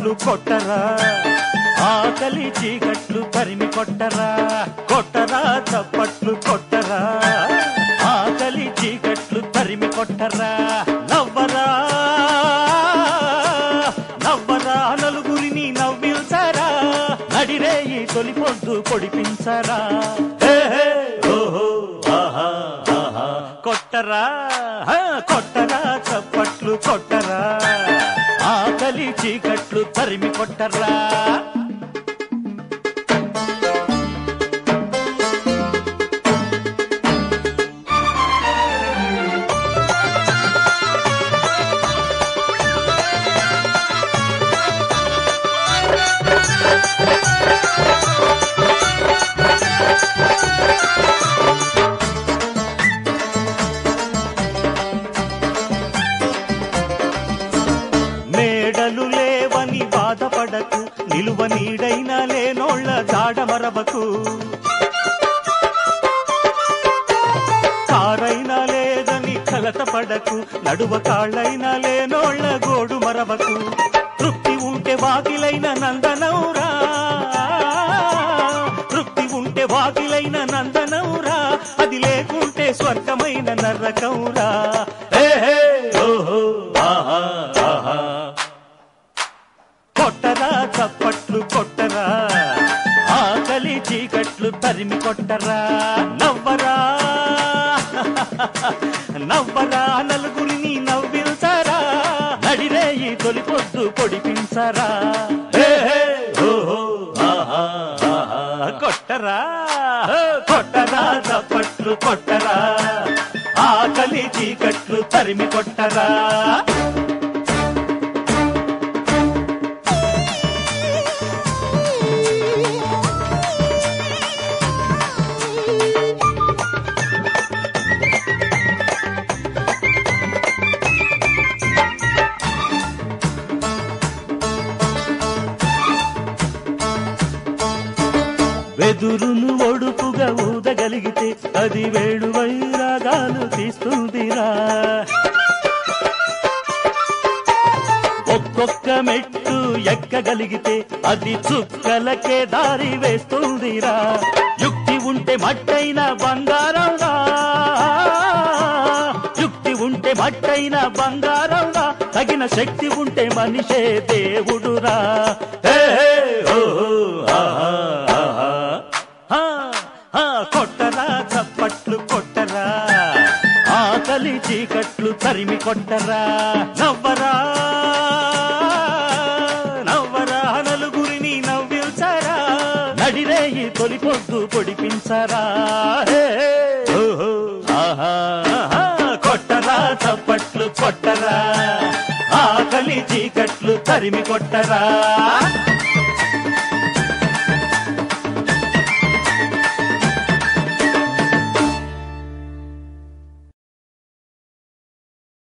చప్పట్లు కొట్టరా ఆకలి చీకట్లు తరిమి కొట్టరా కొట్టరా చప్పట్లు కొట్టరా ఆకలి చీకట్లు తరిమి కొట్టరా నవ్వరా నవ్వరా నలుగురిని నవ్విల్సరా నడిరే ఈ తొలి పొద్దు పొడిపించరా హే, హే, ఓహో, ఆహా, ఆహా. కొట్టరా హా, కొట్టరా చప్పట్లు కొట్టరా ఆకలి చీకట్లు తరిమి కొట్టరా మేడలు లేవని బాధపడకు నిలువ నీడైనా లేనోళ్ళ జాడమరవకు కారైనా లేదని కలత పడకు నడువ కాళ్ళైనా లేనోళ్ళ గోడు మరవకు తృప్తి ఉంటే వాకిలైన నందనౌరా తృప్తి ఉంటే వాకిలైన నందనౌరా అది లేకుంటే స్వర్గమైన నరకౌరా హే హే ఓహో ఆహా ఆహా కొట్టరా చప్పట్లు కొట్టరా ఆకలి చీకట్లు తరిమి కొట్టరా నవ్వరా నవ్వరా నలుగురిని నవ్విల్సరా నడిరే ఈ తొలి పొద్దు పొడిపించరా హే, హే, ఓహో, ఆహా, ఆహా. కొట్టరా కొట్టరా చప్పట్లు కొట్టరా ఆకలి చీకట్లు తరిమి కొట్టరా వెదురును ఒడుపుగా ఊదగలిగితే అది వేడు వైరాగాలు తీస్తుందిరా ఒక్కొక్క మెట్టు ఎక్కగలిగితే అది చుక్కలకే దారి వేస్తుందిరా యుక్తి ఉంటే మట్టైన బంగారంగా యుక్తి ఉంటే మట్టైన బంగారంగా తగిన శక్తి ఉంటే మనిషే దేవుడురా హే, హే, ఓ, ఆహా, ఆహా. ఆ, ఆ, కొట్టరా చప్పట్లు కొట్టరా ఆకలి చీకట్లు తరిమి కొట్టరా నవ్వరా నవ్వరా నలుగురిని నవ్విల్చరా నడిరే ఈ తొలి పొద్దు పొడిపించరా హే, హే, ఓహో, ఆహా, ఆహా. కొట్టరా చప్పట్లు కొట్టరా ఆకలి చీకట్లు తరిమి కొట్టరా